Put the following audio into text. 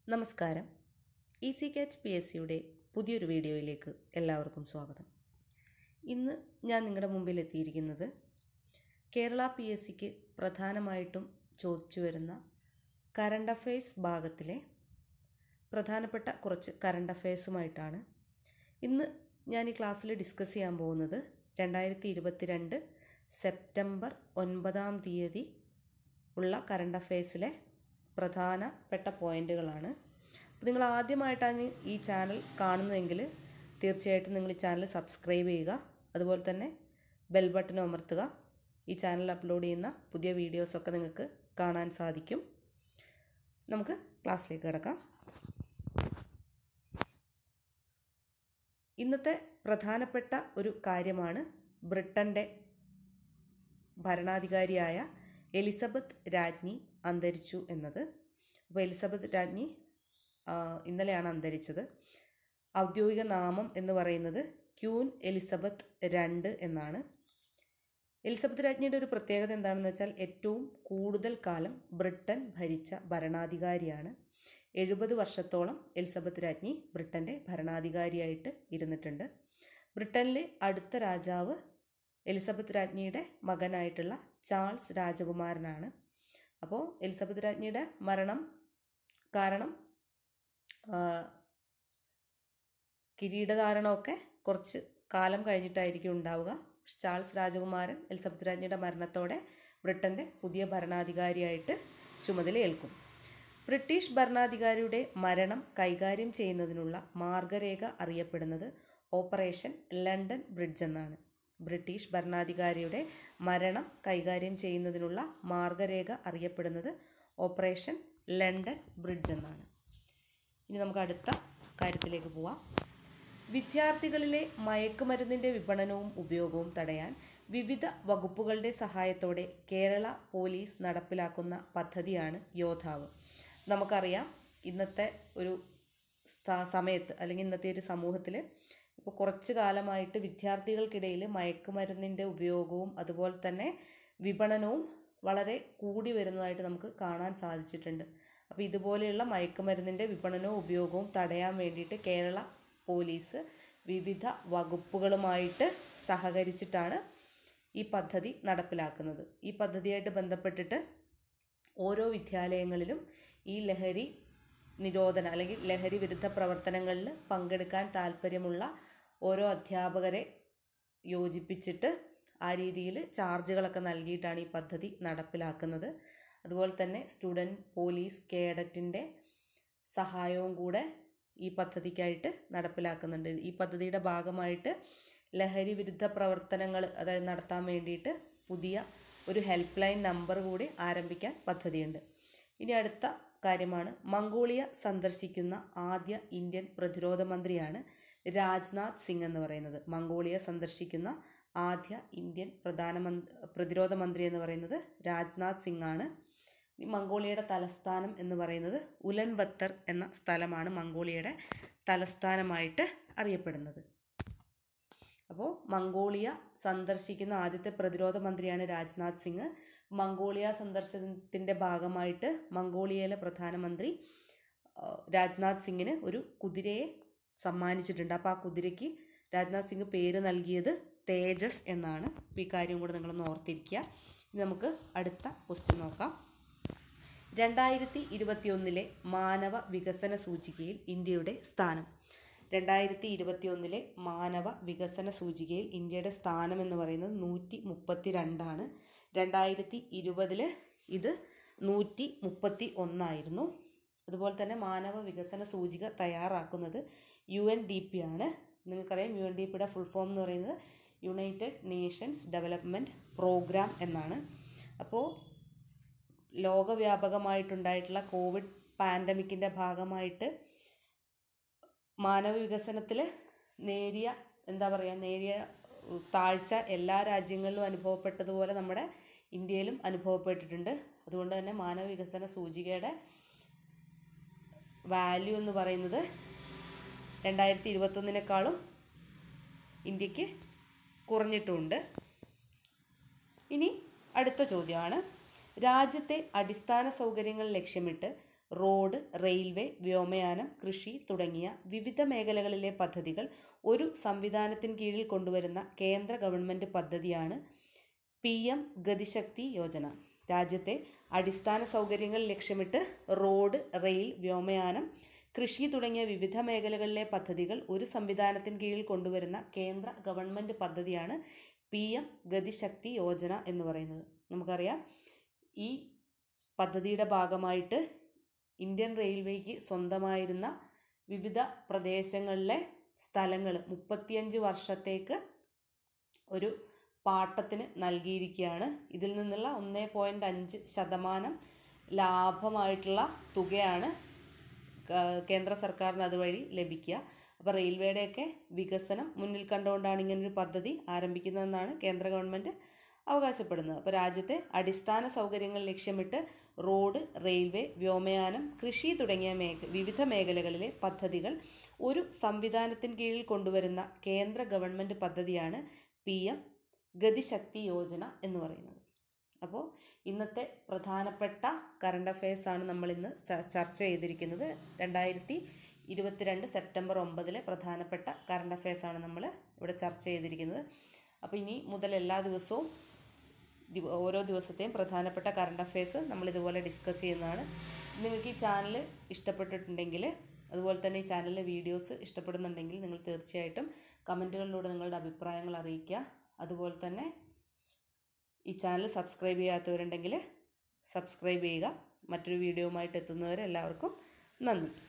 നമസ്കാരം easy catch P S സിയുടെ പുതിയൊരു വീഡിയോയിലേക്ക് എല്ലാവർക്കും സ്വാഗതം ഇന്ന് ഞാൻ നിങ്ങളുടെ മുമ്പിൽ എത്തിയിരിക്കുന്നത് കേരള പി എസ് സിക്ക് പ്രധാനമായിട്ടും ചോദിച്ചു വരുന്ന കറണ്ട് അഫയേഴ്സ് ഭാഗത്തിലെ പ്രധാനപ്പെട്ട കുറച്ച് കറണ്ട് അഫയേഴ്സുമായിട്ടാണ് ഇന്ന് ഞാൻ ഈ ക്ലാസ്സിൽ ഡിസ്കസ് ചെയ്യാൻ പോകുന്നത് രണ്ടായിരത്തി ഇരുപത്തിരണ്ട് സെപ്റ്റംബർ ഒൻപതാം തീയതി ഉള്ള കറണ്ട് അഫയേഴ്സിലെ പ്രധാനപ്പെട്ട പോയിന്റുകളാണ് അപ്പോൾ നിങ്ങൾ ആദ്യമായിട്ടാണ് ഈ ചാനൽ കാണുന്നതെങ്കിൽ തീർച്ചയായിട്ടും നിങ്ങൾ ഈ ചാനൽ സബ്സ്ക്രൈബ് ചെയ്യുക അതുപോലെ തന്നെ ബെൽ ബട്ടൺ അമർത്തുക ഈ ചാനൽ അപ്ലോഡ് ചെയ്യുന്ന പുതിയ വീഡിയോസൊക്കെ നിങ്ങൾക്ക് കാണാൻ സാധിക്കും നമുക്ക് ക്ലാസ്സിലേക്ക് കിടക്കാം ഇന്നത്തെ പ്രധാനപ്പെട്ട ഒരു കാര്യമാണ് ബ്രിട്ടൻ്റെ ഭരണാധികാരിയായ എലിസബത്ത് രാജ്ഞി അന്തരിച്ചു എന്നത് അപ്പോൾ എലിസബത്ത് രാജ്ഞി ആ, ഇന്നലെയാണ് അന്തരിച്ചത് ഔദ്യോഗിക നാമം എന്ന് പറയുന്നത് ക്യൂൻ എലിസബത്ത് രണ്ട് എന്നാണ് എലിസബത്ത് രാജ്ഞിയുടെ ഒരു പ്രത്യേകത എന്താണെന്ന് വെച്ചാൽ ഏറ്റവും കൂടുതൽ കാലം ബ്രിട്ടൻ ഭരിച്ച ഭരണാധികാരിയാണ് എഴുപത് വർഷത്തോളം എലിസബത്ത് രാജ്ഞി ബ്രിട്ടൻ്റെ ഭരണാധികാരിയായിട്ട് ഇരുന്നിട്ടുണ്ട് ബ്രിട്ടനിലെ അടുത്ത രാജാവ് എലിസബത്ത് രാജ്ഞിയുടെ മകനായിട്ടുള്ള ചാൾസ് രാജകുമാരനാണ് അപ്പോൾ എലിസബത്ത് രാജ്ഞിയുടെ മരണം കാരണം ആ, കിരീടധാരണമൊക്കെ കുറച്ച് കാലം കഴിഞ്ഞിട്ടായിരിക്കും ഉണ്ടാവുക ചാൾസ് രാജകുമാരൻ എലിസബത്ത് രാജ്ഞിയുടെ മരണത്തോടെ ബ്രിട്ടൻ്റെ പുതിയ ഭരണാധികാരിയായിട്ട് ചുമതലയേൽക്കും ബ്രിട്ടീഷ് ഭരണാധികാരിയുടെ മരണം കൈകാര്യം ചെയ്യുന്നതിനുള്ള മാർഗരേഖ അറിയപ്പെടുന്നത് ഓപ്പറേഷൻ ലണ്ടൻ ബ്രിഡ്ജ് എന്നാണ് ബ്രിട്ടീഷ് ഭരണാധികാരിയുടെ മരണം കൈകാര്യം ചെയ്യുന്നതിനുള്ള മാർഗരേഖ അറിയപ്പെടുന്നത് ഓപ്പറേഷൻ ലണ്ടൻ ബ്രിഡ്ജ് എന്നാണ് ഇനി നമുക്ക് അടുത്ത കാര്യത്തിലേക്ക് പോവാം വിദ്യാർത്ഥികളിലെ മയക്കുമരുന്നിൻ്റെ വിപണനവും ഉപയോഗവും തടയാൻ വിവിധ വകുപ്പുകളുടെ സഹായത്തോടെ കേരള പോലീസ് നടപ്പിലാക്കുന്ന പദ്ധതിയാണ് യോദ്ധാവ് നമുക്കറിയാം ഇന്നത്തെ ഒരു സ്ഥ- സമയത്ത് അല്ലെങ്കിൽ ഇന്നത്തെ ഒരു സമൂഹത്തിൽ ഇപ്പോൾ കുറച്ച് കാലമായിട്ട് വിദ്യാർത്ഥികൾക്കിടയിൽ മയക്കുമരുന്നിൻ്റെ ഉപയോഗവും അതുപോലെ തന്നെ വിപണനവും വളരെ കൂടി വരുന്നതായിട്ട് നമുക്ക് കാണാൻ സാധിച്ചിട്ടുണ്ട് അപ്പോൾ ഇതുപോലെയുള്ള മയക്കുമരുന്നിൻ്റെ വിപണനവും ഉപയോഗവും തടയാൻ വേണ്ടിയിട്ട് കേരള പോലീസ് വിവിധ വകുപ്പുകളുമായിട്ട് സഹകരിച്ചിട്ടാണ് ഈ പദ്ധതി നടപ്പിലാക്കുന്നത് ഈ പദ്ധതിയായിട്ട് ബന്ധപ്പെട്ടിട്ട് ഓരോ വിദ്യാലയങ്ങളിലും ഈ ലഹരി നിരോധന അല്ലെങ്കിൽ ലഹരി വിരുദ്ധ പ്രവർത്തനങ്ങളിൽ പങ്കെടുക്കാൻ താല്പര്യമുള്ള ഓരോ അധ്യാപകരെ യോജിപ്പിച്ചിട്ട് ആ രീതിയിൽ ചാർജുകളൊക്കെ നൽകിയിട്ടാണ് ഈ പദ്ധതി നടപ്പിലാക്കുന്നത് അതുപോലെ തന്നെ സ്റ്റുഡൻറ് പോലീസ് കേഡറ്റിൻ്റെ സഹായവും കൂടെ ഈ പദ്ധതിക്കായിട്ട് നടപ്പിലാക്കുന്നുണ്ട് ഈ പദ്ധതിയുടെ ഭാഗമായിട്ട് ലഹരി വിരുദ്ധ പ്രവർത്തനങ്ങൾ അതായത് നടത്താൻ വേണ്ടിയിട്ട് പുതിയ ഒരു ഹെൽപ്പ് ലൈൻ നമ്പർ കൂടി ആരംഭിക്കാൻ പദ്ധതിയുണ്ട് ഇനി അടുത്ത കാര്യമാണ് മംഗോളിയ സന്ദർശിക്കുന്ന ആദ്യ ഇന്ത്യൻ പ്രതിരോധ മന്ത്രിയാണ് രാജ്നാഥ് സിംഗ് എന്ന് പറയുന്നത് മംഗോളിയ സന്ദർശിക്കുന്ന ആദ്യ ഇന്ത്യൻ പ്രധാനമന്ത്രി പ്രതിരോധ മന്ത്രി എന്ന് പറയുന്നത് രാജ്നാഥ് സിംഗ് ആണ് ഈ മംഗോളിയയുടെ തലസ്ഥാനം എന്ന് പറയുന്നത് ഉലൻബത്തർ എന്ന സ്ഥലമാണ് മംഗോളിയയുടെ തലസ്ഥാനമായിട്ട് അറിയപ്പെടുന്നത് അപ്പോൾ മംഗോളിയ സന്ദർശിക്കുന്ന ആദ്യത്തെ പ്രതിരോധ മന്ത്രിയാണ് രാജ്നാഥ് സിംഗ് മംഗോളിയ സന്ദർശനത്തിൻ്റെ ഭാഗമായിട്ട് മംഗോളിയയിലെ പ്രധാനമന്ത്രി ആ, രാജ്നാഥ് സിംഗിന് ഒരു കുതിരയെ സമ്മാനിച്ചിട്ടുണ്ട് അപ്പോൾ ആ കുതിരയ്ക്ക് രാജ്നാഥ് സിംഗ് പേര് നൽകിയത് തേജസ് എന്നാണ് അപ്പോൾ ഈ കാര്യം കൂടെ നിങ്ങളൊന്ന് ഓർത്തിരിക്കുക ഇനി നമുക്ക് അടുത്ത ക്വസ്റ്റ്യൻ നോക്കാം രണ്ടായിരത്തി ഇരുപത്തിയൊന്നിലെ മാനവ വികസന സൂചികയിൽ ഇന്ത്യയുടെ സ്ഥാനം രണ്ടായിരത്തി ഇരുപത്തിയൊന്നിലെ മാനവ വികസന സൂചികയിൽ ഇന്ത്യയുടെ സ്ഥാനം എന്ന് പറയുന്നത് നൂറ്റി മുപ്പത്തി രണ്ടാണ് രണ്ടായിരത്തി ഇരുപതിൽ ഇത് നൂറ്റി മുപ്പത്തി ഒന്നായിരുന്നു അതുപോലെ തന്നെ മാനവ വികസന സൂചിക തയ്യാറാക്കുന്നത് യു എൻ ഡി പി ആണ് നിങ്ങൾക്കറിയാം യു എൻ ഡി പിയുടെ ഫുൾ ഫോം എന്ന് പറയുന്നത് യുണൈറ്റഡ് നേഷൻസ് ഡെവലപ്മെൻറ്റ് പ്രോഗ്രാം എന്നാണ് അപ്പോൾ ലോകവ്യാപകമായിട്ടുണ്ടായിട്ടുള്ള കോവിഡ് പാൻഡമിക്കിൻ്റെ ഭാഗമായിട്ട് മാനവ വികസനത്തിൽ നേരിയ എന്താ പറയുക നേരിയ ഉം, താഴ്ച എല്ലാ രാജ്യങ്ങളിലും അനുഭവപ്പെട്ടതുപോലെ നമ്മുടെ ഇന്ത്യയിലും അനുഭവപ്പെട്ടിട്ടുണ്ട് അതുകൊണ്ട് തന്നെ മാനവ വികസന സൂചികയുടെ വാല്യൂ എന്ന് പറയുന്നത് രണ്ടായിരത്തി ഇരുപത്തൊന്നിനേക്കാളും ഇന്ത്യക്ക് കുറഞ്ഞിട്ടുമുണ്ട് ഇനി അടുത്ത ചോദ്യമാണ് രാജ്യത്തെ അടിസ്ഥാന സൗകര്യങ്ങൾ ലക്ഷ്യമിട്ട് റോഡ് റെയിൽവേ വ്യോമയാനം കൃഷി തുടങ്ങിയ വിവിധ മേഖലകളിലെ പദ്ധതികൾ ഒരു സംവിധാനത്തിന് കീഴിൽ കൊണ്ടുവരുന്ന കേന്ദ്ര ഗവൺമെൻറ് പദ്ധതിയാണ് പി എം ഗതിശക്തി യോജന രാജ്യത്തെ അടിസ്ഥാന സൗകര്യങ്ങൾ ലക്ഷ്യമിട്ട് റോഡ് റെയിൽ വ്യോമയാനം കൃഷി തുടങ്ങിയ വിവിധ മേഖലകളിലെ പദ്ധതികൾ ഒരു സംവിധാനത്തിന് കീഴിൽ കൊണ്ടുവരുന്ന കേന്ദ്ര ഗവൺമെൻറ് പദ്ധതിയാണ് പി എം ഗതിശക്തി യോജന എന്ന് പറയുന്നത് നമുക്കറിയാം ഈ പദ്ധതിയുടെ ഭാഗമായിട്ട് ഇന്ത്യൻ റെയിൽവേക്ക് സ്വന്തമായിരുന്ന വിവിധ പ്രദേശങ്ങളിലെ സ്ഥലങ്ങൾ മുപ്പത്തിയഞ്ച് വർഷത്തേക്ക് ഒരു പാട്ടത്തിന് നൽകിയിരിക്കുകയാണ് ഇതിൽ നിന്നുള്ള ഒന്നേ പോയിൻ്റ് അഞ്ച് ശതമാനം ലാഭമായിട്ടുള്ള തുകയാണ് ക- കേന്ദ്ര സർക്കാരിന് അതുവഴി ലഭിക്കുക അപ്പോൾ റെയിൽവേയുടെയൊക്കെ വികസനം മുന്നിൽ കണ്ടുകൊണ്ടാണ് ഇങ്ങനൊരു പദ്ധതി ആരംഭിക്കുന്നതെന്നാണ് കേന്ദ്ര ഗവൺമെൻറ് അവകാശപ്പെടുന്നത് അപ്പോൾ രാജ്യത്തെ അടിസ്ഥാന സൗകര്യങ്ങൾ ലക്ഷ്യമിട്ട് റോഡ് റെയിൽവേ വ്യോമയാനം കൃഷി തുടങ്ങിയ മേഖ വിവിധ മേഖലകളിലെ പദ്ധതികൾ ഒരു സംവിധാനത്തിന് കീഴിൽ കൊണ്ടുവരുന്ന കേന്ദ്ര ഗവൺമെൻറ് പദ്ധതിയാണ് പി എം ഗതിശക്തി യോജന എന്ന് പറയുന്നത് അപ്പോൾ ഇന്നത്തെ പ്രധാനപ്പെട്ട കറണ്ട് അഫയേഴ്സാണ് നമ്മൾ ഇന്ന് ച- ചർച്ച ചെയ്തിരിക്കുന്നത് രണ്ടായിരത്തി ഇരുപത്തിരണ്ട് സെപ്റ്റംബർ ഒമ്പതിലെ പ്രധാനപ്പെട്ട കറണ്ട് അഫയേഴ്സാണ് നമ്മൾ ഇവിടെ ചർച്ച ചെയ്തിരിക്കുന്നത് അപ്പോൾ ഇനി മുതൽ എല്ലാ ദിവസവും ദിവ- ഓരോ ദിവസത്തെയും പ്രധാനപ്പെട്ട കറണ്ട് അഫയേഴ്സ് നമ്മൾ ഇതുപോലെ ഡിസ്കസ് ചെയ്യുന്നതാണ് നിങ്ങൾക്ക് ഈ ചാനൽ ഇഷ്ടപ്പെട്ടിട്ടുണ്ടെങ്കിൽ അതുപോലെ തന്നെ ഈ ചാനലിലെ വീഡിയോസ് ഇഷ്ടപ്പെടുന്നുണ്ടെങ്കിൽ നിങ്ങൾ തീർച്ചയായിട്ടും കമൻറ്റുകളിലൂടെ നിങ്ങളുടെ അഭിപ്രായങ്ങൾ അറിയിക്കുക അതുപോലെ തന്നെ ഈ ചാനൽ സബ്സ്ക്രൈബ് ചെയ്യാത്തവരുണ്ടെങ്കിൽ സബ്സ്ക്രൈബ് ചെയ്യുക മറ്റൊരു വീഡിയോയുമായിട്ട് എത്തുന്നവരെ എല്ലാവർക്കും നന്ദി